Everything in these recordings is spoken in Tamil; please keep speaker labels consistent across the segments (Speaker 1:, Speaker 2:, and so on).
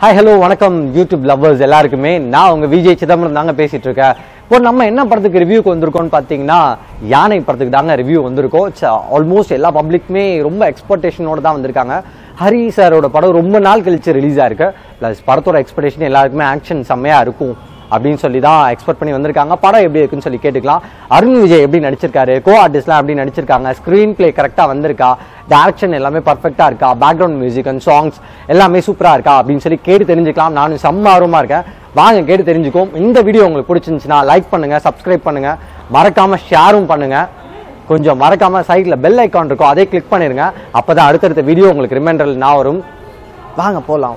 Speaker 1: ஹாய் ஹலோ வணக்கம் யூடியூப் லவ்வர்ஸ் எல்லாருக்குமே நான் உங்க விஜய் சிதம்பரம் தாங்க பேசிட்டு இருக்கேன் இப்போ நம்ம என்ன படத்துக்கு ரிவ்யூக்கு வந்திருக்கோம்னு பார்த்தீங்கன்னா யானை படத்துக்கு தாங்க ரிவ்யூ வந்திருக்கோம் ஆல்மோஸ்ட் எல்லா பப்ளிக்குமே ரொம்ப எக்ஸ்பெக்டேஷனோட தான் வந்திருக்காங்க ஹரி சாரோட படம் ரொம்ப நாள் கழிச்சு ரிலீஸ் ஆயிருக்கு ப்ளஸ் படத்தோட எக்ஸ்பெக்டேஷன் எல்லாருக்குமே ஆக்ஷன் செம்மையா இருக்கும் அப்படின்னு சொல்லி தான் எக்ஸ்பெக்ட் பண்ணி வந்திருக்காங்க படம் எப்படி இருக்குன்னு சொல்லி கேட்டுக்கலாம் அருண் விஜய் எப்படி நடிச்சிருக்காரு கோ ஆர்டிஸ்ட்லாம் எப்படி நடிச்சிருக்காங்க ஸ்க்ரீன் பிளே கரெக்டாக வந்திருக்கா டேரக்ஷன் எல்லாமே பர்ஃபெக்டாக இருக்கா பேக்ரவுண்ட் மியூசிக் அண்ட் சாங்ஸ் எல்லாமே சூப்பராக இருக்கா அப்படின்னு சொல்லி கேட்டு தெரிஞ்சுக்கலாம் நானும் செம்ம ஆர்வமாக இருக்கேன் வாங்க கேட்டு தெரிஞ்சுக்கோம் இந்த வீடியோ உங்களுக்கு பிடிச்சிருந்துச்சுன்னா லைக் பண்ணுங்க சப்ஸ்கிரைப் பண்ணுங்க மறக்காம ஷேரும் பண்ணுங்க கொஞ்சம் மறக்காம சைட்ல பெல் ஐக்கான் இருக்கும் அதே கிளிக் பண்ணிருங்க அப்பதான் அடுத்தடுத்த வீடியோ உங்களுக்கு ரிமைண்டரில் நான் வரும் வாங்க போலாம்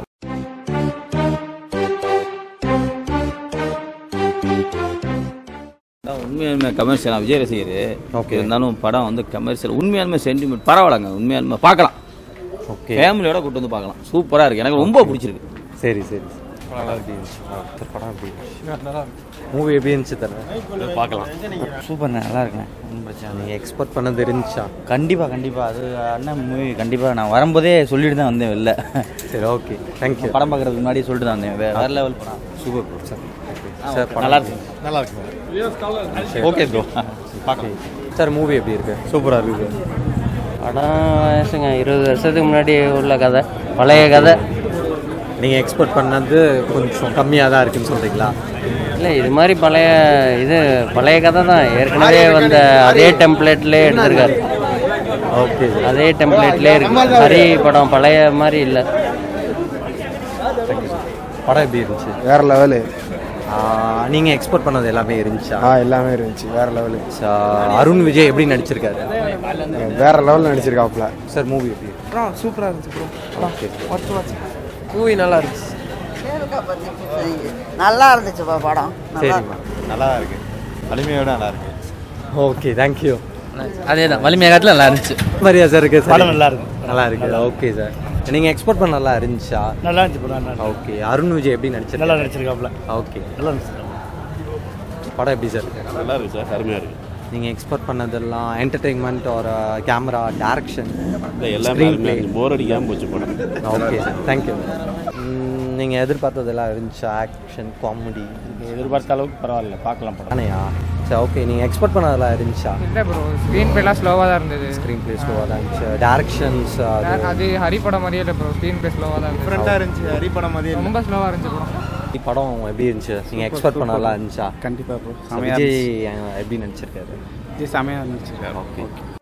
Speaker 2: அதான் உண்மையாலுமே கமர்ஷியல் விஜய் ரசிகர்
Speaker 1: Okay.
Speaker 2: இருந்தாலும் படம் வந்து கமர்ஷியல் உண்மையாலுமே சென்டிமெண்ட் பரவாயில்லங்க உண்மையாலுமே பார்க்கலாம்
Speaker 1: ஓகே
Speaker 2: ஃபேமிலியோட கூட்டு வந்து பார்க்கலாம் சூப்பராக இருக்கு எனக்கு ரொம்ப பிடிச்சிருக்கு
Speaker 1: சரி சரி படம் எப்படி இருந்துச்சு படம் எப்படி மூவி எப்படி இருந்துச்சு தர
Speaker 2: பார்க்கலாம்
Speaker 3: சூப்பர்ண்ணே நல்லா இருக்குண்ணே ஒன்றும் பிரச்சனை இல்லை
Speaker 1: நீங்கள் எக்ஸ்பெக்ட் பண்ணது இருந்துச்சா
Speaker 3: கண்டிப்பாக கண்டிப்பாக அது அண்ணன் மூவி கண்டிப்பாக நான் வரும்போதே சொல்லிட்டு தான் வந்தேன் வெளில
Speaker 1: சரி ஓகே தேங்க்யூ
Speaker 3: படம் பார்க்கறதுக்கு முன்னாடி சொல்லிட்டு தான் வந்தேன் வே- வேற லெவல் படம்
Speaker 1: சூப்பர் ப்ரோ சார் சார் படம்
Speaker 3: நல்லா இருக்கு
Speaker 2: ஓகே ப்ரோ பார்க்கலாம்
Speaker 1: சார் மூவி எப்படி இருக்கு சூப்பராக இருக்கு
Speaker 4: படம் வயசுங்க இருபது வருஷத்துக்கு முன்னாடி உள்ள கதை பழைய கதை
Speaker 1: நீங்கள் எக்ஸ்பெக்ட் பண்ணது கொஞ்சம் கம்மியாக தான் இருக்குன்னு சொல்கிறீங்களா
Speaker 4: இல்லை இது மாதிரி பழைய இது பழைய கதை தான் ஏற்கனவே வந்த அதே டெம்ப்ளேட்லேயே எடுத்திருக்காரு
Speaker 1: ஓகே
Speaker 4: அதே டெம்ப்ளேட்லேயே இருக்கு ஹரி படம் பழைய மாதிரி இல்லை
Speaker 1: படம் எப்படி இருந்துச்சு
Speaker 5: வேற லெவலு
Speaker 1: நீங்கள் எக்ஸ்பெக்ட் பண்ணது எல்லாமே இருந்துச்சா
Speaker 5: ஆ எல்லாமே இருந்துச்சு வேற லெவலு
Speaker 1: சா- அருண் விஜய் எப்படி நடிச்சிருக்காரு
Speaker 5: வேற லெவலில் நடிச்சிருக்காப்புல
Speaker 1: சார் மூவி எப்படி இருக்கு
Speaker 5: சூப்பராக இருந்துச்சு ப்ரோ
Speaker 1: ஓகே
Speaker 5: மூவி நல்லா இருந்துச்சு
Speaker 6: நல்லா இருந்துச்சுப்பா படம் நல்லா
Speaker 1: சரிம்மா
Speaker 7: நல்லா தான் இருக்கு வலிமையோட நல்லா இருக்கு
Speaker 1: ஓகே தேங்க்யூ
Speaker 4: அதே தான் வலிமையாகத்தில் நல்லா இருந்துச்சு
Speaker 1: மாதிரியா சார் இருக்கு
Speaker 7: படம் நல்லா இருக்கு
Speaker 1: நல்லா இருக்கு ஓகே சார் நீங்கள் எக்ஸ்பெக்ட் பண்ண நல்லா இருந்துச்சா
Speaker 7: நல்லா இருந்துச்சு படம் நல்லா
Speaker 1: ஓகே அருண் விஜய் எப்படி நடிச்சிருக்காரு
Speaker 7: நல்லா நடிச்சிருக்காப்ல
Speaker 1: ஓகே
Speaker 7: நல்லா இருந்துச்சு
Speaker 1: படம் எப்படி சார் இருக்கு
Speaker 7: நல்லா இருக்கு சார் அருமையா இருக்கு
Speaker 1: நீங்கள் எக்ஸ்பெக்ட் பண்ணதெல்லாம் என்டர்டெயின்மெண்ட் ஒரு கேமரா டேரக்ஷன்
Speaker 7: இல்லை எல்லாமே
Speaker 1: Screen
Speaker 7: அருமையா
Speaker 1: play.
Speaker 7: இருக்கு போர் அடிக்காம போச்சு படம்
Speaker 1: ஓகே சார் தேங்க்யூ நீங்கள் எதிர்பார்த்ததெல்லாம் இருந்துச்சா ஆக்ஷன் காமெடி
Speaker 7: எதிர்பார்த்த அளவுக்கு பரவாயில்ல பார்க்கலாம் படம்
Speaker 1: தானையா சரி ஓகே நீங்கள் எக்ஸ்பெக்ட் பண்ணதெல்லாம் இருந்துச்சா
Speaker 8: இல்லை ப்ரோ ஸ்க்ரீன் பிளேலாம் ஸ்லோவாக தான் இருந்தது
Speaker 1: ஸ்க்ரீன் பிளே ஸ்லோவாக தான் இருந்துச்சு டேரக்ஷன்ஸ்
Speaker 8: அது ஹரி படம் மாதிரியே இல்லை ப்ரோ ஸ்க்ரீன் பிளே ஸ்லோவாக தான் இருந்துச்சு
Speaker 7: இருந்துச்சு ஹரி படம் மாதிரி
Speaker 8: ரொம்ப ஸ்லோவாக இருந்துச்சு படம்
Speaker 1: படம் எப்படி இருந்துச்சு நீங்கள் எக்ஸ்பெக்ட் பண்ணதெல்லாம் இருந்துச்சா
Speaker 5: கண்டிப்பாக ப்ரோ
Speaker 1: விஜய் அஹ், எப்படி நடிச்சிருக்காரு
Speaker 5: இது செமையாக இருந்துச்சு
Speaker 1: ஓகே